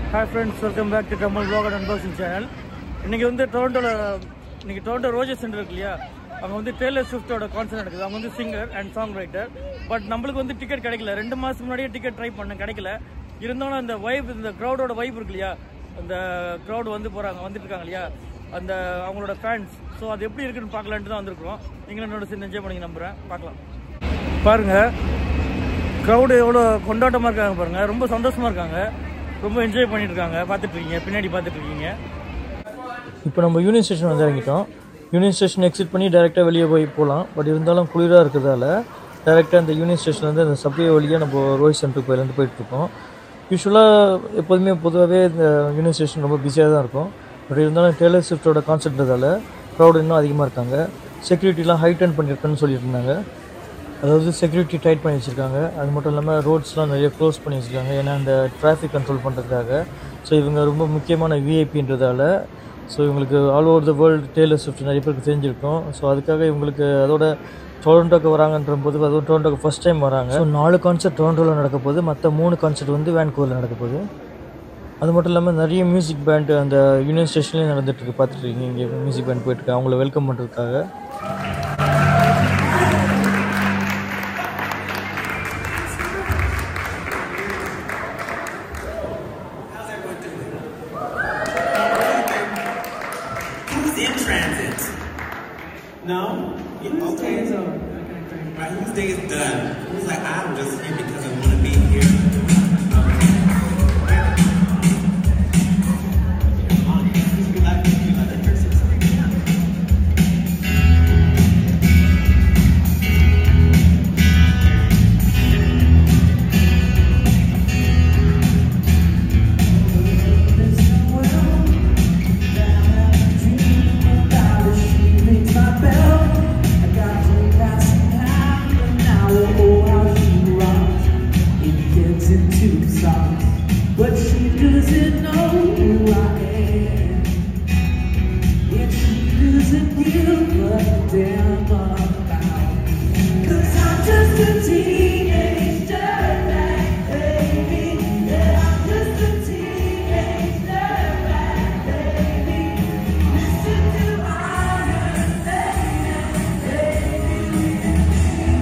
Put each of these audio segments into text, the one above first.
Hi friends welcome back to Kamal vlog and unboxing channel இன்னைக்கு வந்து டொரண்டோல இன்னைக்கு டொரண்டோ ரோஜர் சென்டர் இருக்கு இல்லையா அங்கே வந்து டேலர் ஸ்விஃப்டோட கான்சர்ட் நடக்குது அவங்க வந்து singer and songwriter but நம்மளுக்கு வந்து டிக்கெட் கிடைக்கல ரெண்டு மாதம் முன்னாடியே டிக்கெட் ட்ரை பண்ணேன் கிடைக்கல இருந்தாலும் அந்த வைப் இந்த க்ரௌடோட வைப் இருக்கு இல்லையா அந்த க்ரௌட் வந்து போகிறாங்க வந்துட்டு இருக்காங்க இல்லையா அந்த அவங்களோட ஃபேன்ஸ் ஸோ அது எப்படி இருக்குன்னு பார்க்கலான்ட்டு தான் வந்திருக்கிறோம் நீங்களும் என்னோட சேர்ந்து என்ஜாய் பண்ணி நம்புகிறேன் பார்க்கலாம் பாருங்க க்ரௌடு எவ்வளோ கொண்டாட்டமாக இருக்காங்க பாருங்க ரொம்ப சந்தோஷமா இருக்காங்க ரொம்ப என்ஜாய் பண்ணிட்டு இருக்காங்க பார்த்துட்டு இருக்கீங்க பின்னாடி பார்த்துட்டு இருக்கீங்க இப்போ நம்ம யூனியன் ஸ்டேஷன் வந்து இறங்கிட்டோம் யூனியன் ஸ்டேஷன் எக்ஸிட் பண்ணி டேரெக்டாக வெளியே போய் போகலாம் பட் இருந்தாலும் குளிராக இருக்கிறதால டேரெக்டாக அந்த யூனியன் ஸ்டேஷன்லேருந்து அந்த சப்வே வழியாக நம்ம ரோஹித் சென்டருக்கு போயிலேருந்து போயிட்டுருக்கோம் யூஸ்வலாக எப்போதுமே பொதுவாகவே இந்த யூனியன் ஸ்டேஷன் ரொம்ப பிஸியாக தான் இருக்கும் பட் இருந்தாலும் டேலர் ஸ்விஃப்டோட கான்செப்ட்றதால க்ரௌட் இன்னும் அதிகமாக இருக்காங்க செக்யூரிட்டிலாம் ஹைட்டன் பண்ணியிருக்கேன்னு சொல்லிட்டு இருந்தாங்க அதாவது செக்யூரிட்டி டைட் பண்ணி வச்சுருக்காங்க அது மட்டும் இல்லாமல் ரோட்ஸ்லாம் நிறைய க்ளோஸ் பண்ணி வச்சுருக்காங்க ஏன்னா அந்த டிராஃபிக் கண்ட்ரோல் பண்ணுறதுக்காக ஸோ இவங்க ரொம்ப முக்கியமான விஐபின்றதால ஸோ இவங்களுக்கு all over the world Taylor Swift நிறைய பேருக்கு தெரிஞ்சிருக்கும் ஸோ அதுக்காக இவங்களுக்கு அதோட டொரண்டோக்கு வராங்கன்ற போது அதுவும் டொரண்டோக்கு ஃபஸ்ட் டைம் வராங்க ஸோ நாலு கான்சர்ட் டொரண்டோவில் நடக்க போகுது மற்ற மூணு கான்சர்ட் வந்து வேன்கூவரில் நடக்க போகுது அது மட்டும் இல்லாமல் நிறைய மியூசிக் பேண்ட் அந்த யூனியன் ஸ்டேஷன்லேயும் நடந்துட்டுருக்கு பார்த்துட்டு இருக்கீங்க இங்கே மியூசிக் பேண்ட் போயிட்டுருக்கு அவங்கள வெல்கம் பண்ணுறதுக்காக Who's in transit? No? Okay. Right, whose day is done? Who's like, I'm just here because I want to be here. But she doesn't know who I am. And she doesn't give a damn about me. Cause I'm just a teenage dirtbag, baby. Yeah, I'm just a teenage dirtbag, baby. Listen to Iron Maiden, baby.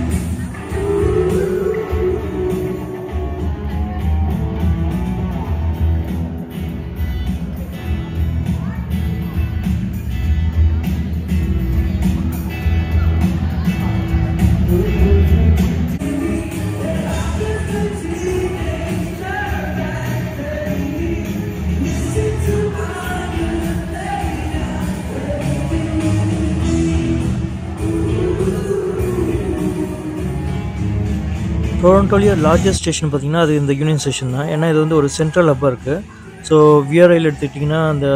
டொரண்டோலிய largest station பார்த்தீங்கன்னா அது இந்த union station தான் ஏன்னா இது வந்து ஒரு central ஹப்பாக இருக்குது ஸோ விஆர்ஐயில் எடுத்துக்கிட்டிங்கன்னா அந்த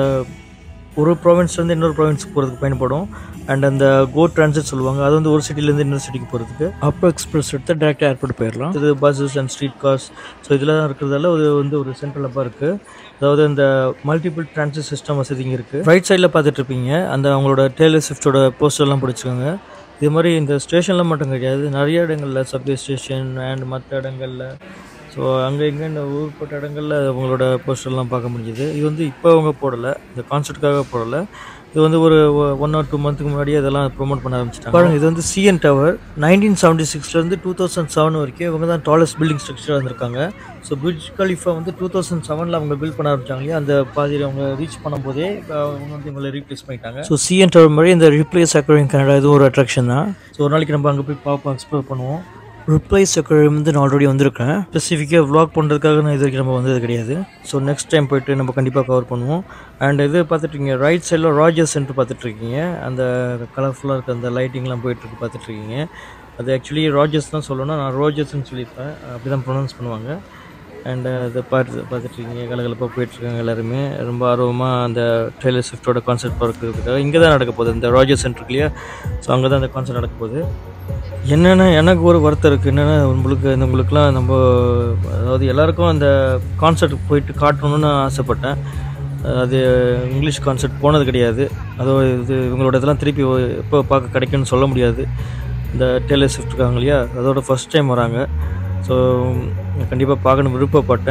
ஒரு ப்ராவின்ஸ்லேருந்து இன்னொரு ப்ராவின்ஸ்க்கு போகிறதுக்கு பயன்படும் அண்ட் அந்த கோ டிரான்சிட் சொல்லுவாங்க அது வந்து ஒரு சிட்டிலேருந்து இன்னொரு சிட்டிக்கு போகிறதுக்கு அப்போ எக்ஸ்பிரஸ் எடுத்து டேரெக்டாக ஏர்போர்ட் போயிடலாம் இது buses and street cars so இதெல்லாம் இருக்கிறதால இது வந்து ஒரு சென்ட்ரல் ஹப்பாக இருக்குது அதாவது இந்த மல்டிபிள் டிரான்சிட் சிஸ்டம் வசதி இங்கே இருக்குது ரைட் சைடில் பார்த்துட்டு இருப்பீங்க அந்த அவங்களோட டேலர் ஷிஃப்டோட போஸ்டர்லாம் பிடிச்சிக்கோங்க இது மாதிரி இந்த ஸ்டேஷனில் மட்டும் கிடையாது நிறைய இடங்களில் சப்வே ஸ்டேஷன் அண்ட் மற்ற இடங்களில் ஸோ அங்கே இங்கே இந்த ஊர்பட்ட இடங்களில் அவங்களோட போஸ்டர்லாம் பார்க்க முடிஞ்சுது இது வந்து இப்போ அவங்க போடலை இந்த கான்சர்ட்டுக்காக போடலை இது வந்து ஒரு ஒன் ஆர் டூ மந்த்துக்கு முன்னாடியே இதெல்லாம் ப்ரோமோட் பண்ண ஆரம்பிச்சிட்டாங்க பாருங்க இது வந்து சிஎன் டவர் நைன்டீன் செவன்ட்டி சிக்ஸ்லேருந்து டூ தௌசண்ட் செவன் வரைக்கும் இவங்க தான் டாலஸ்ட் பில்டிங் ஸ்ட்ரக்சராக இருந்திருக்காங்க ஸோ பிரிட்ஜ் கலிஃபா வந்து டூ தௌசண்ட் செவனில் அவங்க பில்ட் பண்ண ஆரம்பிச்சாங்க இல்லையா அந்த பாதியில் அவங்க ரீச் பண்ணும்போதே இப்போ அவங்க வந்து இவங்களை ரீப்ளேஸ் பண்ணிட்டாங்க ஸோ சிஎன் டவர் மாதிரி இந்த ரிப்ளேஸ் அக்வரியம் கனடா இதுவும் ஒரு அட்ராக்ஷன் தான் ஸோ ஒரு நாளைக்கு நம்ம அங்கே போய் பார்ப்போம் எக்ஸ்ப்ளோர் பண்ணுவோம் ரிப்ளைஸ் அக்வரியம் வந்து நான் ஆல்ரெடி வந்திருக்கேன் ஸ்பெசிஃபிக்காக vlog பண்ணுறதுக்காக நான் இது வரைக்கும் நம்ம வந்தது கிடையாது ஸோ நெக்ஸ்ட் டைம் போயிட்டு நம்ம கண்டிப்பாக கவர் பண்ணுவோம் அண்ட் இது பார்த்துட்ருக்கீங்க ரைட் சைடில் ராஜர் சென்டர் பார்த்துட்ருக்கீங்க அந்த கலர்ஃபுல்லாக இருக்க அந்த லைட்டிங்லாம் போயிட்டுருக்கு பார்த்துட்ருக்கீங்க அது ஆக்சுவலி ராஜர்ஸ் தான் சொல்லணும் நான் ரோஜர்ஸ்னு சொல்லியிருப்பேன் அப்படி தான் ப்ரொனவுன்ஸ் பண்ணுவாங்க அண்ட் அதை பார்த்து பார்த்துட்ருக்கீங்க கலகலப்பாக போயிட்டுருக்காங்க எல்லாருமே ரொம்ப ஆர்வமாக அந்த டெய்லர் ஷிஃப்டோட கான்சர்ட் பார்க்கறதுக்காக இங்கே தான் நடக்க போகுது இந்த ராஜர் சென்டர் இல்லையா ஸோ அங்கே தான் அந்த கான்சர்ட் நடக்க போகுது என்னென்னா எனக்கு ஒரு வருத்தம் இருக்குது என்னென்னா உங்களுக்கு இந்த உங்களுக்குலாம் நம்ம அதாவது எல்லாருக்கும் அந்த கான்சர்ட் போயிட்டு காட்டணும்னு ஆசைப்பட்டேன் அது இங்கிலீஷ் கான்சர்ட் போனது கிடையாது அதோ இது இவங்களோட இதெல்லாம் திருப்பி எப்போ பார்க்க கிடைக்கும்னு சொல்ல முடியாது இந்த டெய்லர் ஷிஃப்ட் இருக்காங்க இல்லையா அதோட ஃபஸ்ட் டைம் வராங்க ஸோ கண்டிப்பாக பார்க்கணும் விருப்பப்பட்டேன்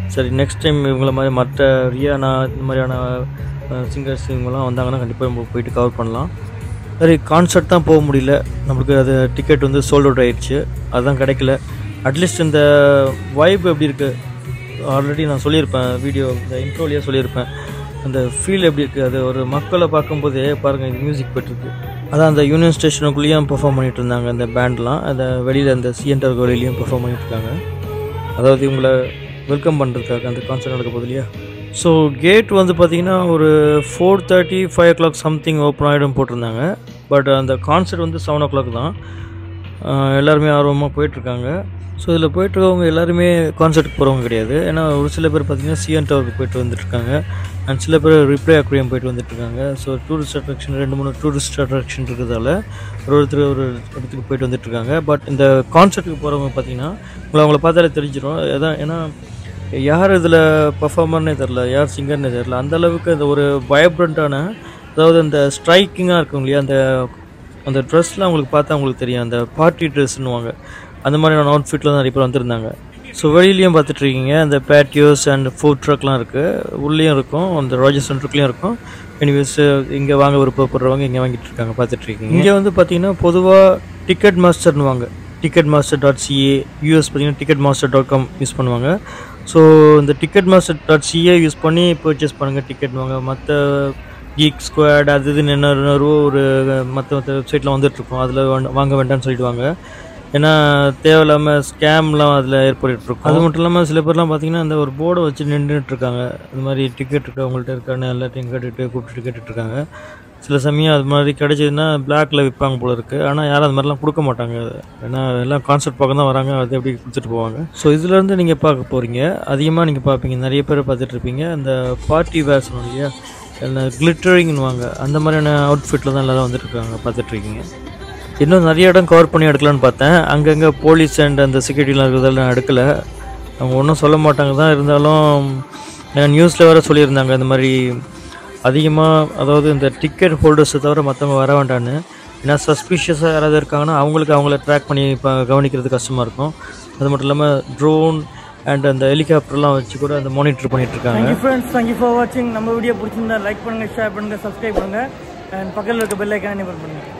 சரி நெக்ஸ்ட் டைம் இவங்கள மாதிரி மற்ற ரியானா இந்த மாதிரியான சிங்கர்ஸ் இவங்கெல்லாம் வந்தாங்கன்னா கண்டிப்பாக நம்ம போயிட்டு கவர் பண்ணலாம் சரி கான்சர்ட் தான் போக முடியல நம்மளுக்கு அது டிக்கெட் வந்து சோல்ட் அவுட் ஆயிடுச்சு அதுதான் கிடைக்கல அட்லீஸ்ட் இந்த வைப் எப்படி இருக்குது ஆல்ரெடி நான் சொல்லியிருப்பேன் வீடியோ இந்த இன்ட்ரோலியாக சொல்லியிருப்பேன் அந்த ஃபீல் எப்படி இருக்குது அது ஒரு மக்களை பார்க்கும்போதே பாருங்கள் இது மியூசிக் போயிட்டுருக்கு அதான் அந்த யூனியன் ஸ்டேஷனுக்குள்ளேயும் பெர்ஃபார்ம் பண்ணிட்டு இருந்தாங்க அந்த பேண்ட்லாம் அந்த வெளியில் அந்த சிஎன்டர் வெளியிலையும் பெர்ஃபார்ம் பண்ணிட்டு இருக்காங்க அதாவது இவங்களை வெல்கம் பண்ணுறதுக்காக அந்த கான்சர்ட் நடக்க போகுது இல்லையா ஸோ கேட் வந்து பார்த்திங்கன்னா ஒரு four thirty five o'clock something open ஆகிடும் போட்டிருந்தாங்க பட் அந்த கான்சர்ட் வந்து செவன் ஓ கிளாக் தான் ஆஹ் எல்லாருமே ஆர்வமாக போயிட்டுருக்காங்க ஸோ இதில் போயிட்டுருக்கவங்க எல்லாருமே கான்சர்ட்டுக்கு போகிறவங்க கிடையாது ஏன்னா ஒரு சில பேர் பார்த்திங்கன்னா சிஎன் டவருக்கு போயிட்டு வந்துட்டுருக்காங்க அண்ட் சில பேர் ரிப்ளே அக்ரியம் போயிட்டு வந்துட்டுருக்காங்க ஸோ டூரிஸ்ட் அட்ராக்ஷன் ரெண்டு மூணு டூரிஸ்ட் அட்ராக்ஷன் இருக்கிறதால ஒரு ஒருத்தர் ஒரு இடத்துக்கு போயிட்டு வந்துட்டுருக்காங்க பட் இந்த கான்சர்ட்டுக்கு போகிறவங்க பார்த்திங்கன்னா உங்களை அவங்கள பார்த்தாலே தெரிஞ்சிடும் அதான் ஏன்னா யார் இதில் பர்ஃபார்மர்னே தெரில யார் சிங்கர்னே தெரில அந்த அளவுக்கு அந்த ஒரு வைப்ரண்ட்டான அதாவது அந்த ஸ்ட்ரைக்கிங்காக இருக்கும் இல்லையா அந்த அந்த ட்ரெஸ்லாம் அவங்களுக்கு பார்த்தா அவங்களுக்கு தெரியும் அந்த பார்ட்டி ட்ரெஸ்னுவாங்க அந்த மாதிரியான அவுட்ஃபிட்டில் தான் நிறைய பேர் வந்திருந்தாங்க ஸோ வெளியிலையும் பார்த்துட்ருக்கீங்க அந்த பேட்டியோஸ் அண்ட் ஃபுட் ட்ரக்லாம் இருக்குது உள்ளேயும் இருக்கும் அந்த ராஜர் சென்டருக்குலேயும் இருக்கும் எனிவேஸ் இங்கே வாங்க விருப்பப்படுறவங்க இங்கே வாங்கிட்டு இருக்காங்க பார்த்துட்ருக்கீங்க இங்கே வந்து பார்த்தீங்கன்னா பொதுவாக டிக்கெட் மாஸ்டர்னுவாங்க Ticketmaster dot CA US பார்த்தீங்கன்னா Ticketmaster dot com use பண்ணுவாங்க ஸோ இந்த Ticketmaster dot CA use பண்ணி பர்ச்சேஸ் பண்ணுங்கள் டிக்கெட்னுவாங்க மற்ற கீக் ஸ்குவாட் அது இதுன்னு என்ன என்னவோ ஒரு மற்ற மற்ற வெப்சைட்லாம் வந்துட்டுருக்கோம் அதில் வாங்க வேண்டாம்னு சொல்லிடுவாங்க ஏன்னா தேவையில்லாமல் ஸ்கேம்லாம் அதில் ஏற்பட்டுருக்கும் அது மட்டும் இல்லாமல் சில பேர்லாம் பார்த்தீங்கன்னா அந்த ஒரு போர்டை வச்சு நின்றுட்டு இருக்காங்க இந்த மாதிரி டிக்கெட் இருக்கு அவங்கள்ட்ட இருக்கான்னு எல்லாத்தையும் கேட்டுட்டு கூப்பிட்டு கேட்டுட்டு இருக்காங்க சில சமயம் அது மாதிரி கிடைச்சதுன்னா பிளாக்ல விற்பாங்க போல இருக்குது ஆனால் யாரும் அது மாதிரிலாம் கொடுக்க மாட்டாங்க ஏன்னா எல்லாம் கான்சர்ட் பார்க்க தான் வராங்க அது எப்படி கொடுத்துட்டு போவாங்க ஸோ இதுலேருந்து நீங்கள் பார்க்க போகிறீங்க அதிகமாக நீங்கள் பார்ப்பீங்க நிறைய பேர் பார்த்துட்டு இருப்பீங்க அந்த பார்ட்டி வேர் சொன்னோம் இல்லையா அந்த கிளிட்டரிங்னுவாங்க அந்த மாதிரியான அவுட்ஃபிட்டில் தான் எல்லாரும் வந்துட்டு இருக்காங்க பார்த்துட்டு இருக்கீங்க இன்னும் நிறைய இடம் கவர் பண்ணி எடுக்கலான்னு பார்த்தேன் அங்கங்கே போலீஸ் அண்ட் அந்த செக்யூரிட்டிலாம் இருக்கிறதெல்லாம் நான் எடுக்கலை அவங்க ஒன்றும் சொல்ல மாட்டாங்க தான் இருந்தாலும் நியூஸில் வேறு சொல்லியிருந்தாங்க இந்த மாதிரி அதிகமாக அதாவது இந்த டிக்கெட் ஹோல்டர்ஸை தவிர மற்றவங்க வர வேண்டான்னு ஏன்னா சஸ்பிஷியஸாக யாராவது இருக்காங்கன்னா அவங்களுக்கு அவங்கள ட்ராக் பண்ணி இப்போ கவனிக்கிறது கஷ்டமாக இருக்கும் அது மட்டும் இல்லாமல் ட்ரோன் அண்ட் அந்த ஹெலிகாப்டர்லாம் வச்சு கூட அந்த மானிட்டர் பண்ணிட்டு இருக்காங்க தேங்க்யூ ஃப்ரெண்ட்ஸ் தேங்க்யூ ஃபார் வாட்சிங் நம்ம வீடியோ பிடிச்சிருந்தா லைக் பண்ணுங்கள் ஷேர் பண்ணுங்கள் சப்ஸ்கிரைப் பண்ணுங்கள் அண்ட் பக்கத்தில் இருக்க பெல் ஐக்கான எனேபிள் பண்ணுங்கள்